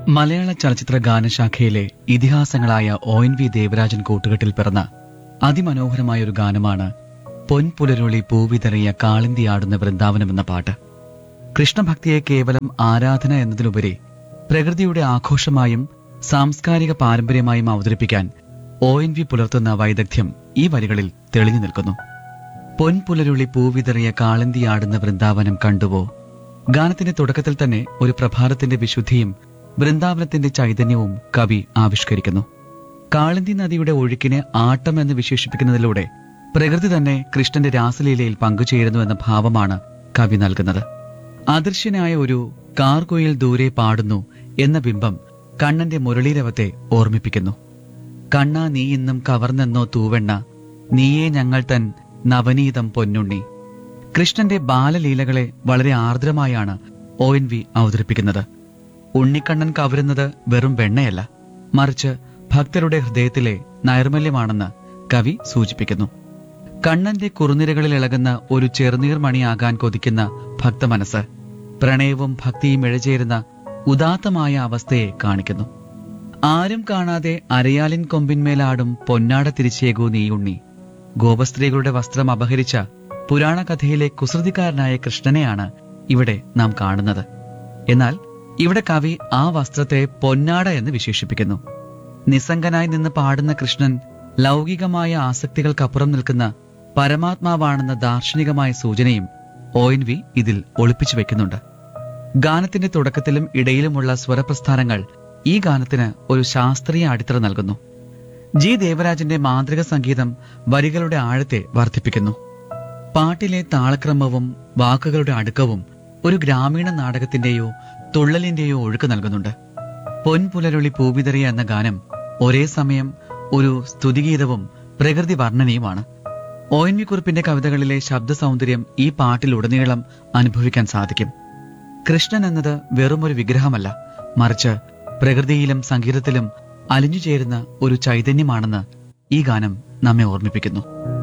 മലയാള ചലച്ചിത്ര ഗാനശാഖയിലെ ഇതിഹാസങ്ങളായ ഒ എൻ വി ദേവരാജൻ കൂട്ടുകെട്ടിൽ പിറന്ന അതിമനോഹരമായ ഒരു ഗാനമാണ് പൊൻപുലരുളി പൂവിതറിയ കാളിന്തിയാടുന്ന വൃന്ദാവനം എന്ന പാട്ട് കൃഷ്ണഭക്തിയെ കേവലം ആരാധന എന്നതിലുപരി പ്രകൃതിയുടെ ആഘോഷമായും സാംസ്കാരിക പാരമ്പര്യമായും അവതരിപ്പിക്കാൻ ഒ എൻ വി പുലർത്തുന്ന വൈദഗ്ധ്യം ഈ വരികളിൽ തെളിഞ്ഞു നിൽക്കുന്നു പൊൻപുലരുളി പൂവിതറിയ കാളന്തിയാടുന്ന വൃന്ദാവനം കണ്ടുവോ ഗാനത്തിന്റെ തുടക്കത്തിൽ തന്നെ ഒരു പ്രഭാതത്തിന്റെ വിശുദ്ധിയും വൃന്ദാവനത്തിന്റെ ചൈതന്യവും കവി ആവിഷ്കരിക്കുന്നു കാളന്തി നദിയുടെ ഒഴുക്കിനെ ആട്ടം എന്ന് വിശേഷിപ്പിക്കുന്നതിലൂടെ പ്രകൃതി തന്നെ കൃഷ്ണന്റെ രാസലീലയിൽ പങ്കുചേരുന്നു എന്ന ഭാവമാണ് കവി നൽകുന്നത് അദൃശ്യനായ ഒരു കാർകൊയിൽ ദൂരെ പാടുന്നു എന്ന ബിംബം കണ്ണന്റെ മുരളീരവത്തെ ഓർമ്മിപ്പിക്കുന്നു കണ്ണാ നീ ഇന്നും കവർന്നെന്നോ തൂവെണ്ണ നീയേ ഞങ്ങൾ തൻ നവനീതം പൊന്നുണ്ണി കൃഷ്ണന്റെ ബാലലീലകളെ വളരെ ആർദ്രമായാണ് ഒ എൻ വി അവതരിപ്പിക്കുന്നത് ഉണ്ണിക്കണ്ണൻ കവരുന്നത് വെറും വെണ്ണയല്ല മറിച്ച് ഭക്തരുടെ ഹൃദയത്തിലെ നൈർമല്യമാണെന്ന് കവി സൂചിപ്പിക്കുന്നു കണ്ണന്റെ കുറുനിരകളിൽ ഇളകുന്ന ഒരു ചെറുനീർമണിയാകാൻ കൊതിക്കുന്ന ഭക്തമനസ്സ് പ്രണയവും ഭക്തിയും ഇഴചേരുന്ന ഉദാത്തമായ അവസ്ഥയെ കാണിക്കുന്നു ആരും കാണാതെ അരയാലിൻ കൊമ്പിന്മേലാടും പൊന്നാട തിരിച്ചേകൂ നീ ഉണ്ണി ഗോപസ്ത്രീകളുടെ വസ്ത്രം അപഹരിച്ച പുരാണ കഥയിലെ കുസൃതിക്കാരനായ കൃഷ്ണനെയാണ് ഇവിടെ നാം കാണുന്നത് എന്നാൽ ഇവിടെ കവി ആ വസ്ത്രത്തെ പൊന്നാട എന്ന് വിശേഷിപ്പിക്കുന്നു നിസ്സംഗനായി നിന്ന് പാടുന്ന കൃഷ്ണൻ ലൗകികമായ ആസക്തികൾക്കപ്പുറം നിൽക്കുന്ന പരമാത്മാവാണെന്ന ദാർശനികമായ സൂചനയും ഒ എൻ വി ഇതിൽ ഒളിപ്പിച്ചു വെക്കുന്നുണ്ട് ഗാനത്തിന്റെ തുടക്കത്തിലും ഇടയിലുമുള്ള സ്വരപ്രസ്ഥാനങ്ങൾ ഈ ഗാനത്തിന് ഒരു ശാസ്ത്രീയ അടിത്തറ നൽകുന്നു ജി ദേവരാജന്റെ മാന്ത്രിക സംഗീതം വരികളുടെ ആഴത്തെ വർദ്ധിപ്പിക്കുന്നു പാട്ടിലെ താളക്രമവും വാക്കുകളുടെ അടുക്കവും ഒരു ഗ്രാമീണ നാടകത്തിന്റെയോ തുള്ളലിന്റെയോ ഒഴുക്ക് നൽകുന്നുണ്ട് പൊൻപുലരുളി പൂവിതറിയ എന്ന ഗാനം ഒരേ സമയം ഒരു സ്തുതിഗീതവും പ്രകൃതി വർണ്ണനയുമാണ് ഒ എൻ വി കുറിപ്പിന്റെ കവിതകളിലെ ശബ്ദ സൗന്ദര്യം ഈ പാട്ടിലുടനീളം അനുഭവിക്കാൻ സാധിക്കും കൃഷ്ണൻ എന്നത് വെറുമൊരു വിഗ്രഹമല്ല മറിച്ച് പ്രകൃതിയിലും സംഗീതത്തിലും അലിഞ്ഞു ചേരുന്ന ഒരു ചൈതന്യമാണെന്ന് ഈ ഗാനം നമ്മെ ഓർമ്മിപ്പിക്കുന്നു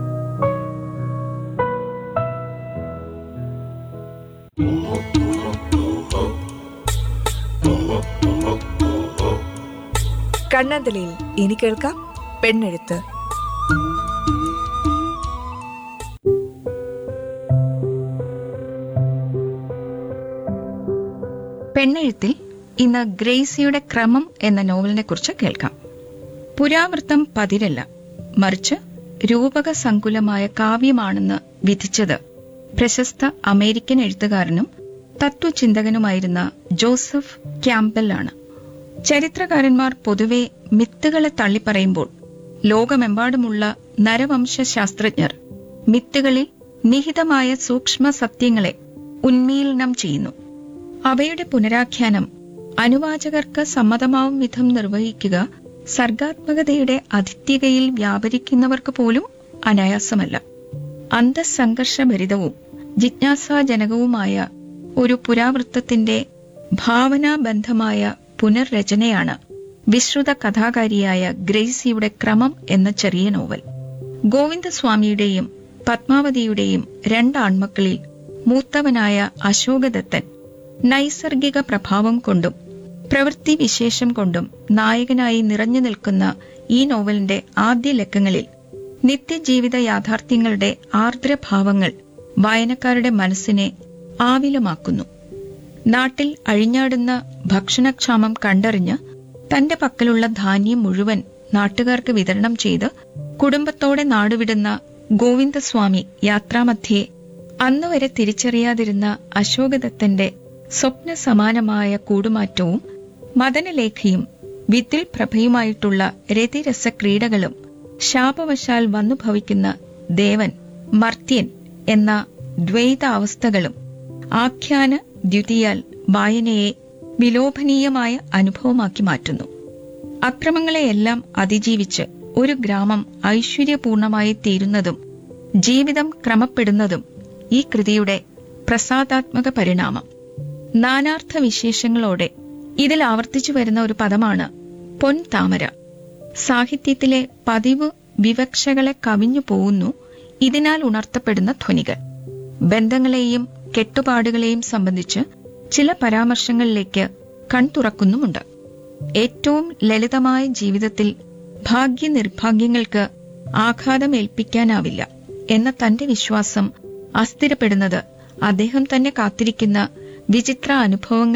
കണ്ണാന്തലയിൽ ഇനി കേൾക്കാം പെണ്ണെഴുത്ത് പെണ്ണെഴുത്തിൽ ഇന്ന് ഗ്രേസിയുടെ ക്രമം എന്ന നോവലിനെ കുറിച്ച് കേൾക്കാം പുരാവൃത്തം പതിരല്ല മറിച്ച് രൂപക സങ്കുലമായ കാവ്യമാണെന്ന് വിധിച്ചത് പ്രശസ്ത അമേരിക്കൻ എഴുത്തുകാരനും തത്വചിന്തകനുമായിരുന്ന ജോസഫ് ക്യാമ്പലാണ് ചരിത്രകാരന്മാർ പൊതുവെ മിത്തുകളെ തള്ളിപ്പറയുമ്പോൾ ലോകമെമ്പാടുമുള്ള നരവംശ ശാസ്ത്രജ്ഞർ മിത്തുകളിൽ നിഹിതമായ സൂക്ഷ്മ സത്യങ്ങളെ ഉന്മീലനം ചെയ്യുന്നു അവയുടെ പുനരാഖ്യാനം അനുവാചകർക്ക് സമ്മതമാവും വിധം നിർവഹിക്കുക സർഗാത്മകതയുടെ അതിഥ്യകയിൽ വ്യാപരിക്കുന്നവർക്ക് പോലും അനായാസമല്ല അന്തസംഘർഷഭരിതവും ജിജ്ഞാസാജനകവുമായ ഒരു പുരാവൃത്തത്തിന്റെ ഭാവനാബന്ധമായ പുനർരചനയാണ് വിശ്രുത കഥാകാരിയായ ഗ്രേസിയുടെ ക്രമം എന്ന ചെറിയ നോവൽ ഗോവിന്ദസ്വാമിയുടെയും പത്മാവതിയുടെയും രണ്ട് ആൺമക്കളിൽ മൂത്തവനായ അശോകദത്തൻ നൈസർഗിക പ്രഭാവം കൊണ്ടും പ്രവൃത്തി വിശേഷം കൊണ്ടും നായകനായി നിറഞ്ഞു നിൽക്കുന്ന ഈ നോവലിന്റെ ആദ്യ ലക്കങ്ങളിൽ നിത്യജീവിത യാഥാർത്ഥ്യങ്ങളുടെ ആർദ്രഭാവങ്ങൾ വായനക്കാരുടെ മനസ്സിനെ ആവിലമാക്കുന്നു നാട്ടിൽ അഴിഞ്ഞാടുന്ന ഭക്ഷണക്ഷാമം കണ്ടറിഞ്ഞ് തന്റെ പക്കലുള്ള ധാന്യം മുഴുവൻ നാട്ടുകാർക്ക് വിതരണം ചെയ്ത് കുടുംബത്തോടെ നാടുവിടുന്ന ഗോവിന്ദസ്വാമി യാത്രാമധ്യേ അന്നുവരെ തിരിച്ചറിയാതിരുന്ന അശോകദത്തന്റെ സ്വപ്ന സമാനമായ കൂടുമാറ്റവും മദനലേഖയും വിദ്യുൽ പ്രഭയുമായിട്ടുള്ള രതിരസ ക്രീഡകളും ശാപവശാൽ വന്നു ഭവിക്കുന്ന ദേവൻ മർത്യൻ എന്ന ദ്വൈതാവസ്ഥകളും ആഖ്യാന ദ്യുതിയാൽ വായനയെ വിലോഭനീയമായ അനുഭവമാക്കി മാറ്റുന്നു അക്രമങ്ങളെയെല്ലാം അതിജീവിച്ച് ഒരു ഗ്രാമം ഐശ്വര്യപൂർണമായി തീരുന്നതും ജീവിതം ക്രമപ്പെടുന്നതും ഈ കൃതിയുടെ പ്രസാദാത്മക പരിണാമം നാനാർത്ഥ വിശേഷങ്ങളോടെ ഇതിൽ ആവർത്തിച്ചു വരുന്ന ഒരു പദമാണ് പൊൻ താമര സാഹിത്യത്തിലെ പതിവ് വിവക്ഷകളെ കവിഞ്ഞു പോകുന്നു ഇതിനാൽ ഉണർത്തപ്പെടുന്ന ധ്വനികൾ ബന്ധങ്ങളെയും കെട്ടുപാടുകളെയും സംബന്ധിച്ച് ചില പരാമർശങ്ങളിലേക്ക് കൺതുറക്കുന്നുമുണ്ട് ഏറ്റവും ലളിതമായ ജീവിതത്തിൽ ഭാഗ്യനിർഭാഗ്യങ്ങൾക്ക് ആഘാതമേൽപ്പിക്കാനാവില്ല എന്ന തന്റെ വിശ്വാസം അസ്ഥിരപ്പെടുന്നത് അദ്ദേഹം തന്നെ കാത്തിരിക്കുന്ന വിചിത്ര അനുഭവങ്ങൾ